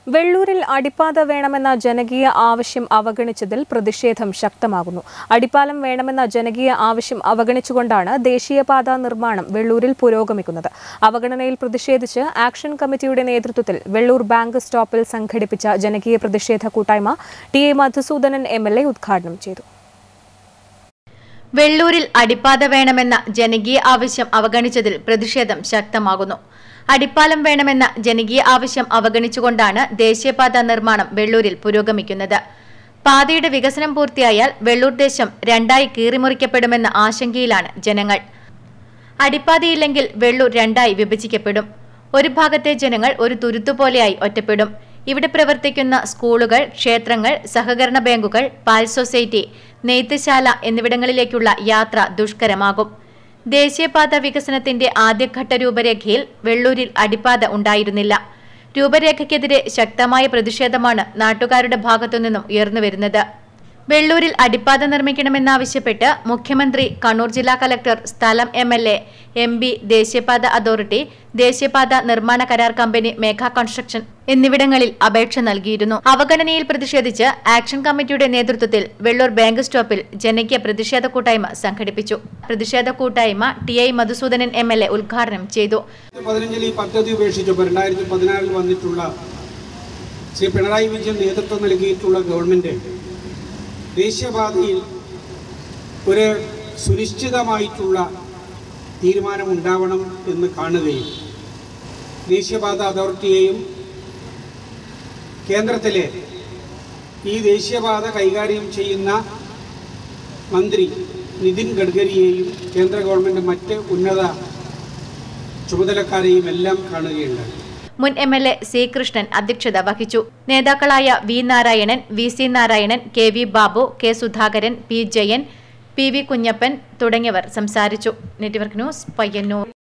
വെള്ളൂരിൽ അടിപ്പാത വേണമെന്ന ജനകീയ ആവശ്യം അവഗണിച്ചതിൽ പ്രതിഷേധം ശക്തമാകുന്നു അടിപ്പാലം വേണമെന്ന ജനകീയ ആവശ്യം അവഗണിച്ചുകൊണ്ടാണ് ദേശീയപാത നിർമ്മാണം വെള്ളൂരിൽ പുരോഗമിക്കുന്നത് അവഗണനയിൽ പ്രതിഷേധിച്ച് ആക്ഷൻ കമ്മിറ്റിയുടെ നേതൃത്വത്തിൽ വെള്ളൂർ ബാങ്ക് സ്റ്റോപ്പിൽ സംഘടിപ്പിച്ച ജനകീയ പ്രതിഷേധ കൂട്ടായ്മ T A Madhusudanan M L A ഉദ്ഘാടനം ചെയ്തു വെള്ളൂരിൽ അടിപ്പാത വേണമെന്ന ജനകീയ ആവശ്യം അവഗണിച്ചതിൽ പ്രതിഷേധം ശക്തമാകുന്നു അടിപ്പാലം വേണമെന്ന ജനകീയ ആവശ്യം അവഗണിച്ചുകൊണ്ടാണ് ദേശീയപാത നിർമ്മാണം വെള്ളൂരിൽ പുരോഗമിക്കുന്നത് പാതയുടെ വികസനം പൂർത്തിയായാൽ വെള്ളൂർ ദേശം രണ്ടായി കീറിമുറിക്കപ്പെടുമെന്ന ആശങ്കയിലാണ് ജനങ്ങൾ അടിപ്പാതയില്ലെങ്കിൽ വെള്ളൂർ രണ്ടായി വിഭജിക്കപ്പെടും ഒരു ഭാഗത്തെ ജനങ്ങൾ ഒരു തുരുത്തുപോലെയായി ഒറ്റപ്പെടും ഇവിടെ പ്രവർത്തിക്കുന്ന സ്കൂളുകൾ ക്ഷേത്രങ്ങൾ സഹകരണ ബാങ്കുകൾ പാൽ സൊസൈറ്റി നെയ്ത്തുശാല എന്നിവിടങ്ങളിലേക്കുള്ള യാത്ര ദുഷ്കരമാകും ദേശീയപാത വികസനത്തിന്റെ ആദ്യഘട്ട രൂപരേഖയിൽ വെള്ളൂരിൽ അടിപ്പാത ഉണ്ടായിരുന്നില്ല രൂപരേഖയ്ക്കെതിരെ ശക്തമായ പ്രതിഷേധമാണ് നാട്ടുകാരുടെ ഭാഗത്തുനിന്നും ഉയർന്നുവരുന്നത് വെള്ളൂരിൽ അടിപ്പാത നിർമ്മിക്കണമെന്നാവശ്യപ്പെട്ട് മുഖ്യമന്ത്രി കണ്ണൂർ ജില്ലാ കലക്ടർ സ്ഥലം M L A M P ദേശീയപാത അതോറിറ്റി ദേശീയപാത നിർമ്മാണ കരാർ കമ്പനി മേഘ കൺസ്ട്രക്ഷൻ എന്നിവിടങ്ങളിൽ അപേക്ഷ നൽകിയിരുന്നു അവഗണനയിൽ പ്രതിഷേധിച്ച് ആക്ഷൻ കമ്മിറ്റിയുടെ നേതൃത്വത്തിൽ വെള്ളൂർ ബാങ്ക് സ്റ്റോപ്പിൽ ജനകീയ പ്രതിഷേധ കൂട്ടായ്മ സംഘടിപ്പിച്ചു പ്രതിഷേധ കൂട്ടായ്മ T I Madhusudanan M L A ഉദ്ഘാടനം ചെയ്തു പതിനഞ്ചിൽ ഈ പദ്ധതി ഉപേക്ഷിച്ചപ്പോൾ രണ്ടായിരത്തി പതിനാറിൽ വന്നിട്ടുള്ള ശ്രീ പിണറായി വിജയൻ നേതൃത്വം നൽകിയിട്ടുള്ള ഗവൺമെൻറ് ദേശീയപാതയിൽ ഒരു സുനിശ്ചിതമായിട്ടുള്ള തീരുമാനമുണ്ടാവണം എന്ന് കാണുകയും ദേശീയപാത അതോറിറ്റിയെയും കേന്ദ്രത്തിലെ ഈ ദേശീയപാത കൈകാര്യം ചെയ്യുന്ന മന്ത്രി നിതിൻ ഗഡ്കരിയെയും കേന്ദ്ര ഗവൺമെൻറ് മറ്റ് ഉന്നത ചുമതലക്കാരെയും എല്ലാം കാണുകയുണ്ടായി മുൻ M L A C Krishnan അധ്യക്ഷത വഹിച്ചു നേതാക്കളായ V Narayanan V C Narayanan K V Babu K Sudhakaran P Jayan P V Kunhappan തുടങ്ങിയവർ സംസാരിച്ചു നെറ്റ്വർക്ക് ന്യൂസ് പയ്യന്നൂർ